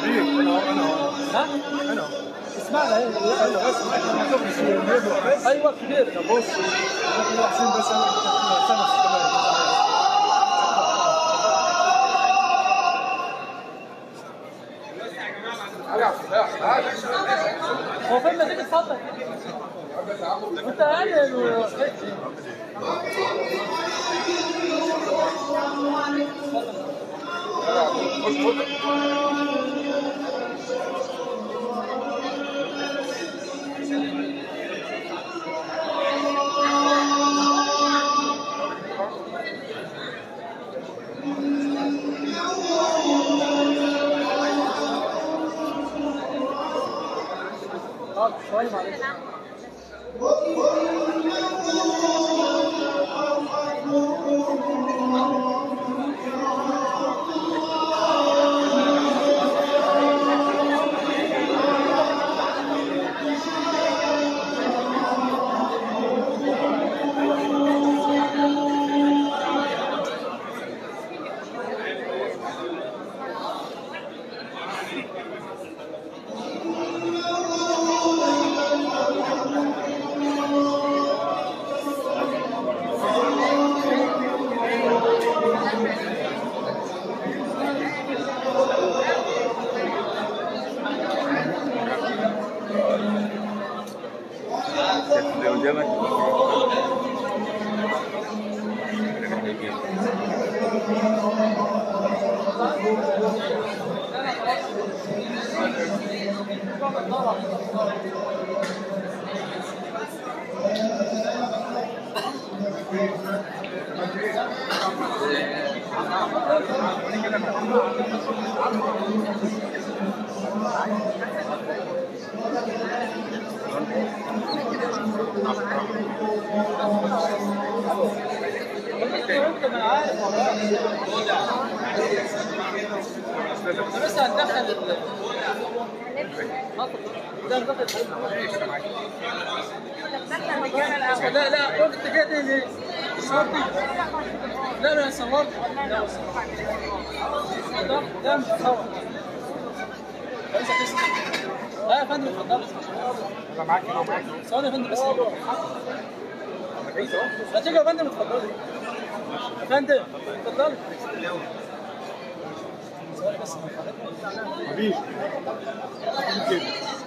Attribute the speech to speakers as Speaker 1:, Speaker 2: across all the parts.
Speaker 1: حبيبي انا انا
Speaker 2: ها؟
Speaker 1: انا
Speaker 2: اسمعنا ايه
Speaker 1: انا بس ما تشوفش الموضوع بس
Speaker 2: ايوه كبير
Speaker 1: طب بص احنا حسين بس انا خمس كمان
Speaker 2: هو فين ما تيجي تفضل انت قال و- اه شويه معلش
Speaker 3: اللي قدامك
Speaker 2: انت ما عارف والله بس هتدخل ال ده دخل لا لا قول انت جاي ليه؟ صورتي لا لا صورت لا ده ده متصور عايز تسمع لا يا فندم اتفضل
Speaker 1: انا معاك انا معاك
Speaker 2: ثواني يا فندم بس
Speaker 1: بعيد اهو
Speaker 2: هتيجي يا فندم اتفضلي يا فندم اتفضلي ثواني بس
Speaker 1: حبيبي كده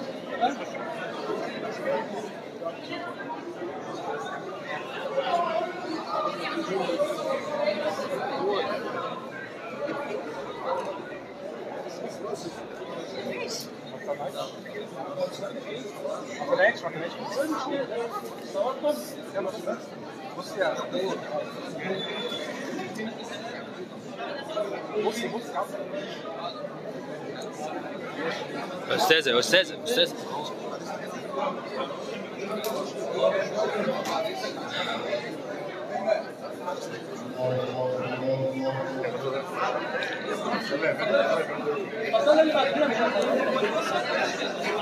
Speaker 1: ما طلعتش ما طلعتش
Speaker 2: صورتم
Speaker 1: يلا بس بص يا دكتور بصي بصي يا عم.
Speaker 4: استاذه استاذه استاذه
Speaker 2: اتفضلي اللي بعد كده مش هتطلع.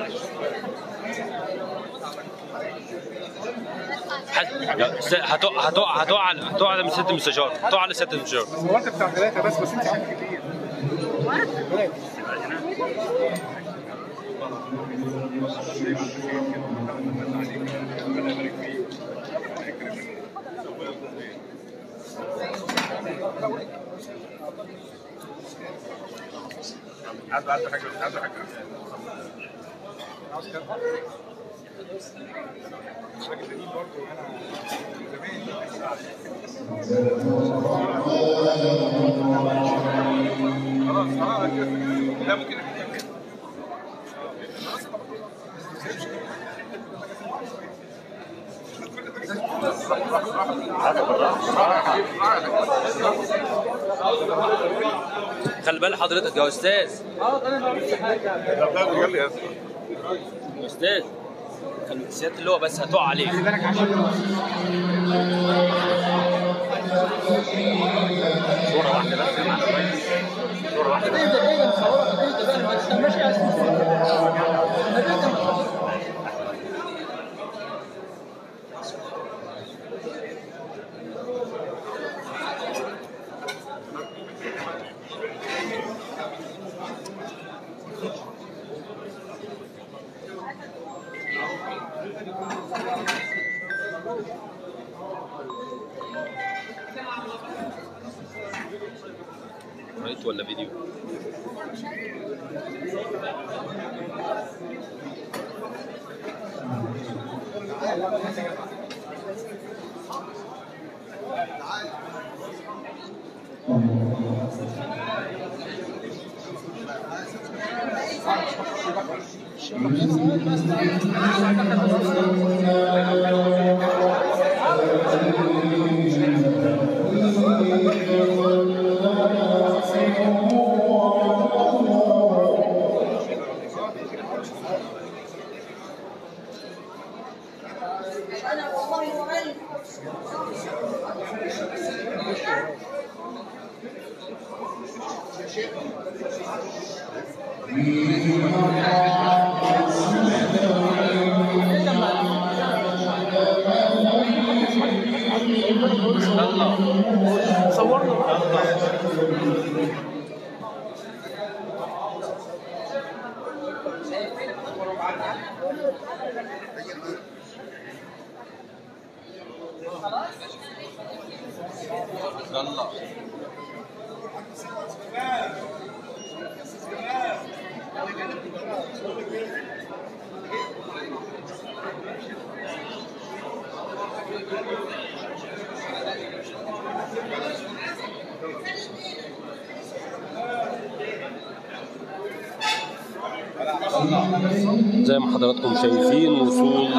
Speaker 4: حد- لا، است- هتقع هتقع هتقع على- هتقع على ست المستشار هتقع على ست المستشار
Speaker 1: هو انت بتاع ثلاثة بس بس انت عندك كتير عنده عنده حاجة عنده حاجة عاوز كده الراجل ده برضه انا خلاص خلاص لا ممكن
Speaker 4: خلي بال حضرتك يا استاذ
Speaker 2: اه انا ما قلتش حاجه
Speaker 1: يلا يا اسطى
Speaker 4: يا استاذ خلي سياده اللي هو بس هتقع عليك
Speaker 1: خلي بالك عشان صورة واحدة بس صورة واحدة
Speaker 2: ايه ده ايه ده مصورك ايه ده بقى ما تستناش يا اسطى ما ده ده مصور.
Speaker 4: صوت ولا فيديو
Speaker 3: انا والله وعلم
Speaker 4: زي ما حضراتكم شايفين وصول